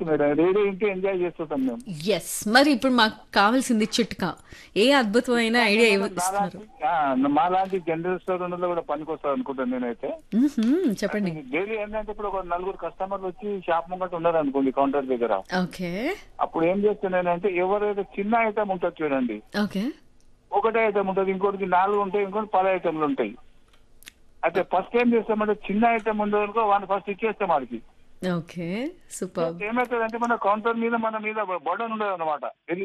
Madam radio ఇంటే enjoy చేస్తుంటాం మేము ఎస్ మరి ఇప్పుడు మాకు కావాల్సింది చిట్కా ఏ అద్భుతమైన ఐడియా ఇస్తున్నారు మాలాంటి- ఆ, మాలాంటి జనరల్ స్టోర్ ఉన్నలో కూడా పనికొస్తారు అనుకుంటాను నేనైతే మ్మ్హ్మ్, చెప్పండి డైలీ ఏంటంటే ఇప్పుడు ఒక నలుగురు కస్టమర్లు వచ్చి షాప్ ముంగట ఉన్నారు అనుకోండి కౌంటర్ దగ్గర ఓకే అప్పుడు ఏం చేస్తున్నానంటే ఎవరైతే చిన్న ఐటమ్ ఉంటుంది చూడండి ఓకే ఒకటే ఐటమ్ ఉంటుంది ఇంకోటికి నాలుగు ఉంటాయి ఇంకోటి పది ఐటమ్లు ఉంటాయి అయితే ఫస్ట్ ఏం చేస్తామంటే చిన్న ఐటమ్ ఉందో అనుకో వాడిని ఫస్ట్ ఇచ్చేస్తాం వాడికి ఓకే సూపర్ ఏమవుతుంది అంటే మన కౌంటర్ మీద మన మీద బర్డన్ ఉండదు అనమాట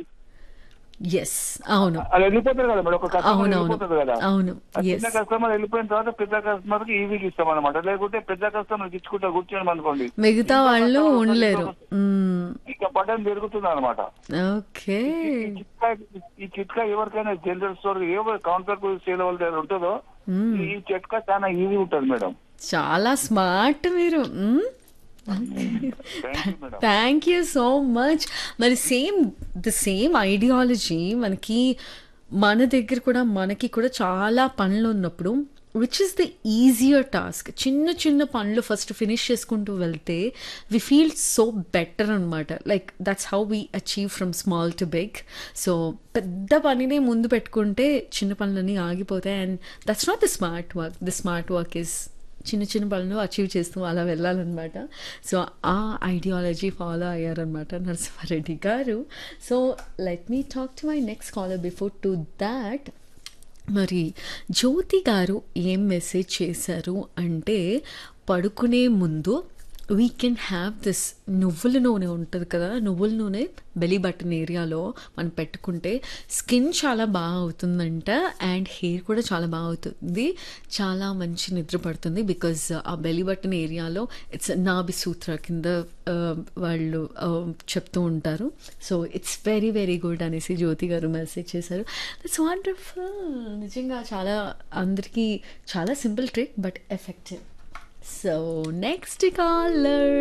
ఎస్ అవును అది వెళ్ళిపోతారు కదా మేడం ఒక కస్టమర్ అవునవును వెళ్ళిపోతుంది కదా అవును ఆ ఎస్ చిన్న కస్టమర్ వెళ్ళిపోయిన తర్వాత పెద్ద కస్టమర్ కి ఈవీకి ఇస్తాం అనమాట లేకుంటే పెద్ద కస్టమర్ ఇచ్చుకుంటా కూర్చోడం అనుకోండి మిగతా వాళ్ళు ఉండలేరు మ్మ్. ఇక బటన్ పెరుగుతుంది అనమాట ఓకే ఈ చిట్కా ఈ చిట్కా ఎవరికైనా జనరల్ స్టోర్ ఏ కౌంటర్ కు సేల్ వాళ్ళ దగ్గర ఉంటుందో మ్మ్. ఈ చిట్కా చాలా ఈజీ ఉంటుంది మేడం చాలా స్మార్ట్ మీరు hmm? Thank you madam thank you so much మరి సేమ్ ద సేమ్ ఐడియాలజీ మనకి మన దగ్గర కూడా మనకి కూడా చాలా పనులు ఉన్నప్పుడు which is the easier task చిన్న చిన్న పనులు ఫస్ట్ ఫినిష్ చేసుకుంటూ వెళ్తే వి ఫీల్ సో బెటర్ అనమాట like that's how we achieve from small to big so పెద్ద పనినే ముందు పెట్టుకుంటే చిన్న పనులన్నీ ఆగిపోతాయి and that's not the smart work the smart work is చిన్న చిన్న పనులు అచీవ్ చేస్తూ అలా వెళ్ళాలన్నమాట సో ఆ ఐడియాలజీ ఫాలో అయ్యారనమాట Narasimha Reddy garu so let me talk to my next caller before to that మరి జ్యోతి గారు ఏం మెసేజ్ చేశారు అంటే పడుకునే ముందు వీ కెన్ హ్యావ్ దిస్ నువ్వుల నూనె ఉంటుంది కదా నువ్వుల నూనె బెలీ బటన్ ఏరియాలో మనం పెట్టుకుంటే స్కిన్ చాలా బాగా అవుతుందంట అండ్ హెయిర్ కూడా చాలా బాగా అవుతుంది చాలా మంచి నిద్ర పడుతుంది బికాజ్ ఆ బెలీ బటన్ ఏరియాలో ఇట్స్ నాభి సూత్ర కింద ఆ, వాళ్ళు ఆ, చెప్తూ ఉంటారు so it's very very good అనేసి జ్యోతి గారు మెసేజ్ చేశారు దట్స్ వండర్ఫుల్ నిజంగా చాలా అందరికీ చాలా simple trick but effective so next caller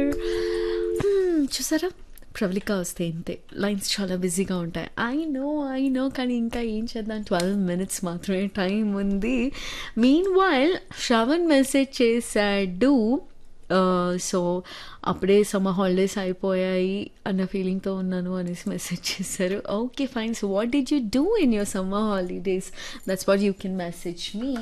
చూసారా ప్రవళిక వస్తే ఇంతే లైన్స్ చాలా బిజీగా ఉంటాయి ఐ నో ఐ నో కానీ ఇంకా ఏం చేద్దాం ట్వెల్వ్ మినిట్స్ మాత్రమే టైం ఉంది మీన్ వైల్ శ్రవణ్ మెసేజ్ చేశాడు సో అప్పుడే సమ్మర్ హాలిడేస్ అయిపోయాయి అన్న ఫీలింగ్తో ఉన్నాను అనేసి మెసేజ్ చేశారు okay fine so what did you do in your summer holidays that's what you can message me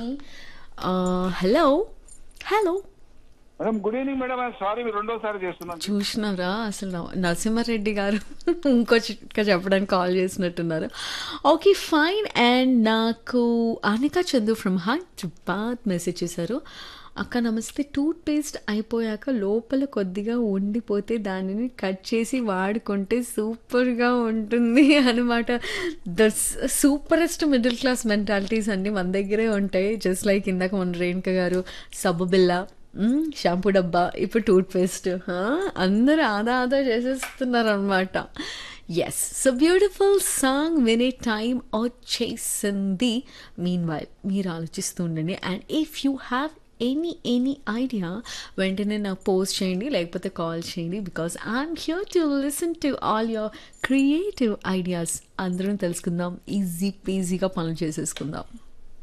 hello hello madam good evening madam sorry మీరు రెండోసారి చేస్తున్నాను చూసినారా అసలు నవ- నరసింహారెడ్డి గారు ఇంకో చిట్కా చెప్పడానికి కాల్ చేసినట్టున్నారు ఓకే ఫైన్ అండ్ నాకు అనికా చందు ఫ్రమ్ హైదరాబాద్ మెసేజ్ చేశారు అక్క నమస్తే టూత్ పేస్ట్ అయిపోయాక లోపల కొద్దిగా ఉండిపోతే దానిని కట్ చేసి వాడుకుంటే సూపర్గా ఉంటుంది అనమాట the superest middle class mentalities అన్నీ మన దగ్గరే ఉంటాయి జస్ట్ లైక్ ఇందాక మన రేణుక గారు సబ్బు బిల్ల మ్మ్, షాంపూ డబ్బా ఇప్పుడు టూత్ పేస్ట్ అందరూ ఆదా ఆదా చేసేస్తున్నారు అనమాట ఎస్ సో బ్యూటిఫుల్ సాంగ్ వినే టైం వచ్చేసింది మీన్ వైల్ మీరు ఆలోచిస్తూ ఉండండి and if you have any any idea వెంటనే నాకు పోస్ట్ చేయండి లేకపోతే కాల్ చేయండి because I'm here to listen to all your creative ideas అందరం తెలుసుకుందాం ఈజీ పీజీగా పనులు చేసేసుకుందాం